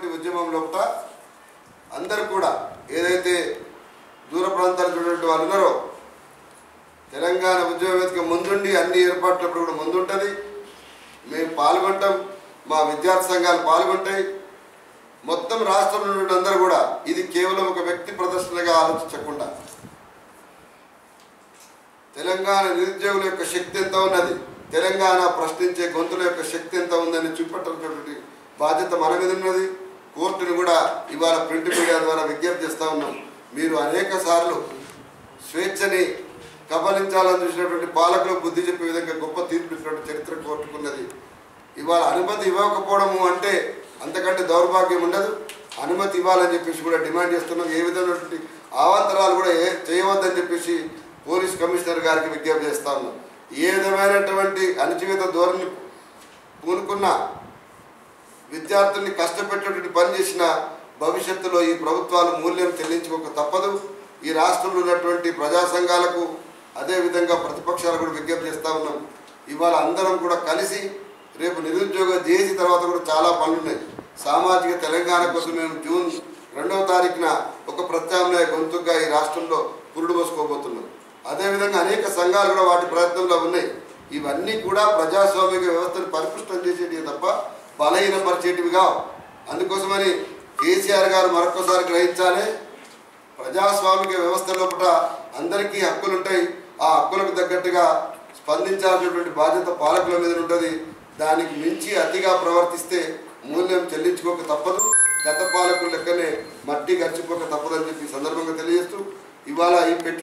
చేసినటువంటి ఉద్యమం లోపల అందరూ కూడా ఏదైతే దూర ప్రాంతాలకు ఉన్నటువంటి వాళ్ళు ఉన్నారో తెలంగాణ ఉద్యమ వేదిక ముందుండి అన్ని ఏర్పాట్లప్పుడు కూడా ముందుంటుంది మేము పాల్గొంటాం మా విద్యార్థి సంఘాలు పాల్గొంటాయి మొత్తం రాష్ట్రంలో ఉన్నటువంటి అందరూ కూడా ఇది కేవలం ఒక వ్యక్తి ప్రదర్శనగా ఆలోచించకుండా తెలంగాణ నిరుద్యోగుల యొక్క శక్తి ఎంత ఉన్నది తెలంగాణ ప్రశ్నించే గొంతుల యొక్క శక్తి ఎంత ఉందని చూపెట్టినటువంటి బాధ్యత మన మీద ఉన్నది కోర్టును కూడా ఇవాళ ప్రింట్ మీడియా ద్వారా విజ్ఞప్తి చేస్తూ ఉన్నాం మీరు అనేక సార్లు స్వేచ్ఛని కబలించాలని చూసినటువంటి పాలకులకు బుద్ధి చెప్పే విధంగా గొప్ప తీర్పు ఇచ్చినటువంటి చరిత్ర కోర్టుకున్నది ఇవాళ అనుమతి ఇవ్వకపోవడము అంటే అంతకంటే దౌర్భాగ్యం ఉండదు అనుమతి ఇవ్వాలని చెప్పేసి కూడా డిమాండ్ చేస్తున్నాం ఏ విధమైనటువంటి అవాంతరాలు కూడా ఏ చేయవద్దని చెప్పేసి పోలీస్ కమిషనర్ గారికి విజ్ఞప్తి చేస్తా ఉన్నాం ఏ విధమైనటువంటి అణచివేత ధోరణి పూనుకున్న విద్యార్థుల్ని కష్టపెట్టేటువంటి పని చేసిన భవిష్యత్తులో ఈ ప్రభుత్వాలు మూల్యం చెల్లించుకోక తప్పదు ఈ రాష్ట్రంలో ఉన్నటువంటి ప్రజా సంఘాలకు అదేవిధంగా ప్రతిపక్షాలు కూడా విజ్ఞప్తి చేస్తూ ఉన్నాం ఇవాళ అందరం కూడా కలిసి రేపు నిరుద్యోగం చేసి తర్వాత కూడా చాలా పనులు ఉన్నాయి సామాజిక తెలంగాణ కోసం మేము జూన్ రెండవ తారీఖున ఒక ప్రత్యామ్నాయ గొంతుగా ఈ రాష్ట్రంలో పురుడు పోసుకోబోతున్నాం అదేవిధంగా అనేక సంఘాలు కూడా వాటి ప్రయత్నంలో ఉన్నాయి ఇవన్నీ కూడా ప్రజాస్వామిక వ్యవస్థను పరిపుష్టం చేసేటివి తప్ప బలహీనపరిచేటివి కావు అందుకోసమని కేసీఆర్ గారు మరొకసారి గ్రహించాలి ప్రజాస్వామిక వ్యవస్థ లోపల అందరికీ హక్కులు ఉంటాయి ఆ హక్కులకు తగ్గట్టుగా స్పందించాల్సినటువంటి బాధ్యత పాలకుల మీద ఉంటుంది దానికి మించి అతిగా ప్రవర్తిస్తే మూల్యం చెల్లించుకోక తప్పదు గత పాలకుల లెక్కనే మట్టి గడిచిపోక తప్పదని చెప్పి ఈ సందర్భంగా తెలియజేస్తూ ఇవాళ ఈ పెట్టి